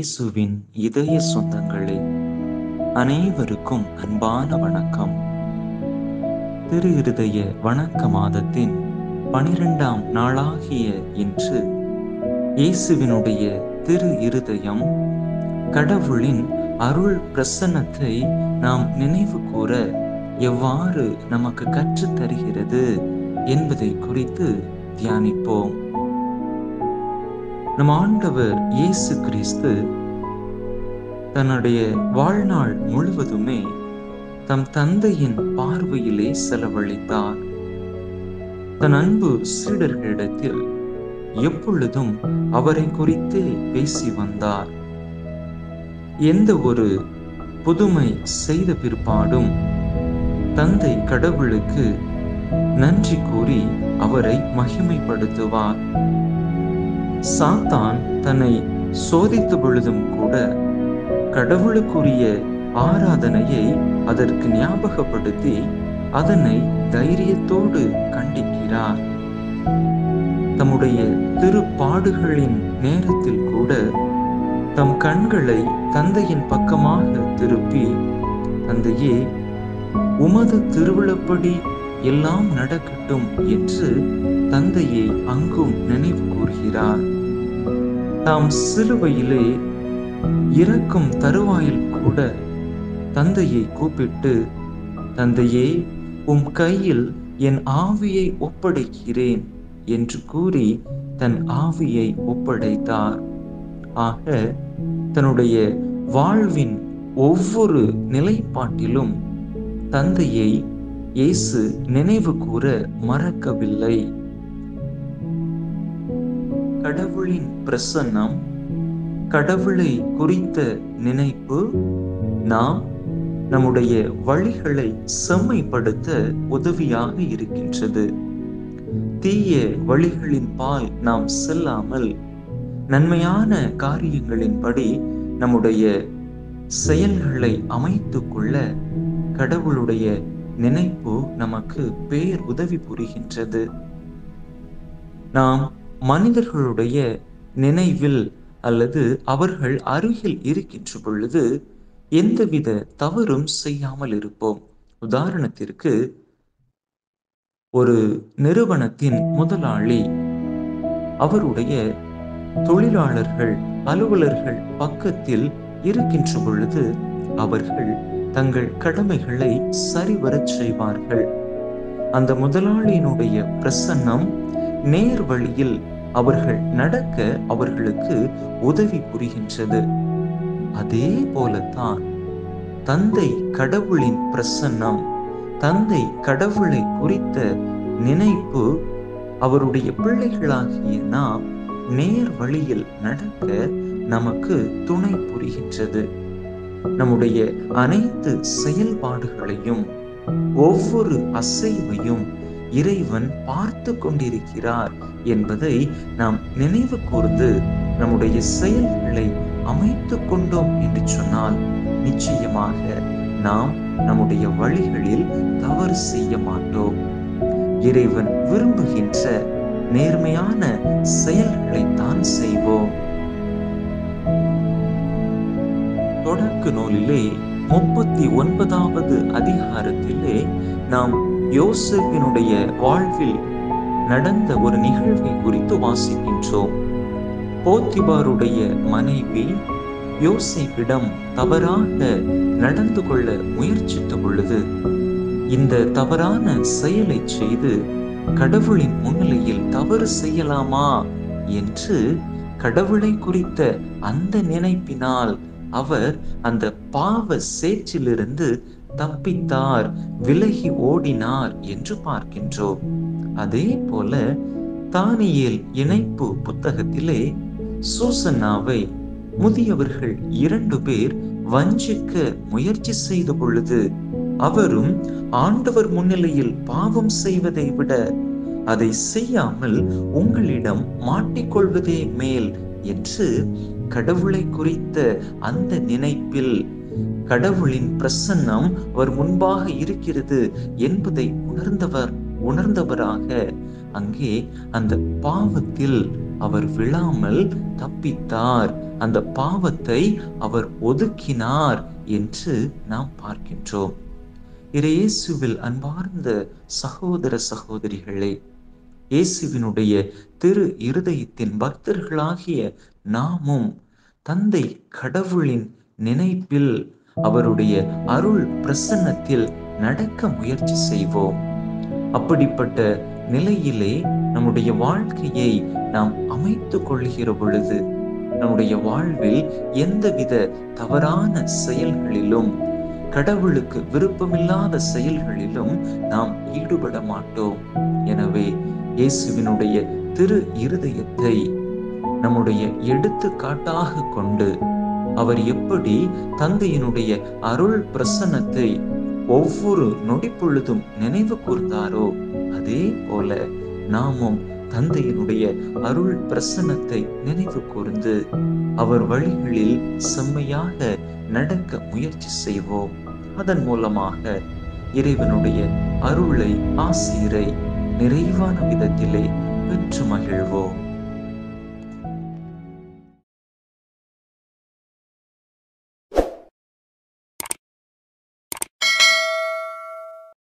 இயேசுவின் இதய சொந்தங்களே அனைவருக்கும் அன்பான வணக்கம் திரு இருதய வணக்க மாதத்தின் பனிரெண்டாம் நாளாகிய இன்று இயேசுவினுடைய திரு இருதயம் கடவுளின் அருள் பிரசன்னத்தை நாம் நினைவு கூற எவ்வாறு நமக்கு கற்றுத் தருகிறது என்பதை குறித்து தியானிப்போம் நம் ஆண்டவர் இயேசு கிறிஸ்து தன்னுடைய வாழ்நாள் முழுவதுமே தம் தந்தையின் பார்வையிலே செலவழித்தார் தன் அன்பு சீடர்களிடத்தில் எப்பொழுதும் அவரை குறித்தே பேசி வந்தார் எந்த ஒரு புதுமை செய்த பிற்பாடும் தந்தை கடவுளுக்கு நன்றி கூறி அவரை மகிமைப்படுத்துவார் சாத்தான் தன்னை சோதித்த பொழுதும் கூட கடவுளுக்குரிய ஆராதனையை அதற்கு ஞாபகப்படுத்தி அதனை தைரியத்தோடு கண்டிக்கிறார் தம்முடைய திருப்பாடுகளின் நேரத்தில் கூட தம் கண்களை தந்தையின் பக்கமாக திருப்பி தந்தையே உமது திருவிழப்படி எல்லாம் நடக்கட்டும் என்று தந்தையை அங்கும் நினைவு கூறுகிறார் தாம் சிலுவையிலே இறக்கும் தருவாயில் கூட தந்தையை கூப்பிட்டு தந்தையே உம் கையில் என் ஆவியை ஒப்படைக்கிறேன் என்று கூறி தன் ஆவியை ஒப்படைத்தார் ஆக தன்னுடைய வாழ்வின் ஒவ்வொரு நிலைப்பாட்டிலும் தந்தையை இயேசு நினைவு கூற மறக்கவில்லை கடவுளின் பிரசன்னம் கடவுளை குறித்த நினைப்பு நாம் நம்முடைய வழிகளை செம்மைப்படுத்த உதவியாக இருக்கின்றது தீய வழிகளின் பால் நாம் செல்லாமல் நன்மையான காரியங்களின்படி நம்முடைய செயல்களை அமைத்து கொள்ள கடவுளுடைய நினைப்பு நமக்கு பேர் உதவி புரிகின்றது நாம் மனிதர்களுடைய நினைவில் அல்லது அவர்கள் அருகில் இருக்கின்ற பொழுது எந்தவித தவறும் செய்யாமல் இருப்போம் உதாரணத்திற்கு ஒரு நிறுவனத்தின் முதலாளி அவருடைய தொழிலாளர்கள் அலுவலர்கள் பக்கத்தில் இருக்கின்ற பொழுது அவர்கள் தங்கள் கடமைகளை சரிவரச் செய்வார்கள் அந்த முதலாளியினுடைய பிரசன்னம் நேர் வழியில் அவர்கள் நடக்க அவர்களுக்கு உதவி புரிகின்றது அதே போலத்தான் தந்தை கடவுளின் பிரசன்னம் தந்தை கடவுளை குறித்த நினைப்பு அவருடைய பிள்ளைகளாகிய நாம் நேர் வழியில் நடக்க நமக்கு துணை புரிகின்றது நம்முடைய அனைத்து செயல்பாடுகளையும் ஒவ்வொரு அசைவையும் இறைவன் பார்த்து கொண்டிருக்கிறார் என்பதை நாம் நினைவு கூர்ந்து நம்முடைய செயல்களை அமைத்து கொண்டோம் என்று சொன்னால் நிச்சயமாக நாம் நம்முடைய வழிகளில் தவறு செய்ய மாட்டோம் இறைவன் விரும்புகின்ற நேர்மையான செயல்களை தான் செய்வோம் தொடக்க நூலிலே முப்பத்தி ஒன்பதாவது அதிகாரத்திலே நாம் யோசப்பினுடைய வாழ்வில் நடந்த ஒரு நிகழ்வை குறித்து வாசிக்கின்றோம் போத்திபாருடைய மனைவி யோசேப்பிடம் தவறாக நடந்து கொள்ள முயற்சித்த பொழுது இந்த தவறான செயலை செய்து கடவுளின் முன்னிலையில் தவறு செய்யலாமா என்று கடவுளை குறித்த அந்த நினைப்பினால் அவர் அந்த பாவ சேற்றிலிருந்து தப்பித்தார் விலகி ஓடினார் என்று பார்க்கின்றோம் அதே போல தானியேல் இணைப்பு புத்தகத்திலே சூசன்னாவை முதியவர்கள் இரண்டு பேர் வஞ்சிக்க முயற்சி செய்த பொழுது அவரும் ஆண்டவர் முன்னிலையில் பாவம் செய்வதை விட அதை செய்யாமல் உங்களிடம் மாட்டிக்கொள்வதே மேல் என்று கடவுளை குறித்த அந்த நினைப்பில் கடவுளின் பிரசன்னம் அவர் முன்பாக இருக்கிறது என்பதை உணர்ந்தவர் உணர்ந்தவராக அங்கே அந்த பாவத்தில் அவர் விழாமல் தப்பித்தார் அந்த பாவத்தை அவர் ஒதுக்கினார் என்று நாம் பார்க்கின்றோம் இயேசுவில் அன்பார்ந்த சகோதர சகோதரிகளே இயேசுவினுடைய திரு இருதயத்தின் பக்தர்களாகிய நாமும் தந்தை கடவுளின் நினைப்பில் அவருடைய அருள் பிரசன்னத்தில் நடக்க முயற்சி செய்வோம் அப்படிப்பட்ட நிலையிலே நம்முடைய வாழ்க்கையை நாம் அமைத்துக் கொள்கிற பொழுது நம்முடைய வாழ்வில் எந்தவித தவறான செயல்களிலும் கடவுளுக்கு விருப்பமில்லாத செயல்களிலும் நாம் ஈடுபட மாட்டோம் எனவே இயேசுவினுடைய திரு இருதயத்தை நம்முடைய எடுத்துக்காட்டாக கொண்டு அவர் எப்படி தந்தையினுடைய அருள் பிரசன்னத்தை ஒவ்வொரு நொடிப்பொழுதும் நினைவு கூர்ந்தாரோ அதே போல நாமும் தந்தையினுடைய அருள் பிரசன்னத்தை நினைவு கூர்ந்து அவர் வழிகளில் செம்மையாக நடக்க முயற்சி செய்வோம் அதன் மூலமாக இறைவனுடைய அருளை ஆசிரை நிறைவான விதத்திலே பெற்று மகிழ்வோம்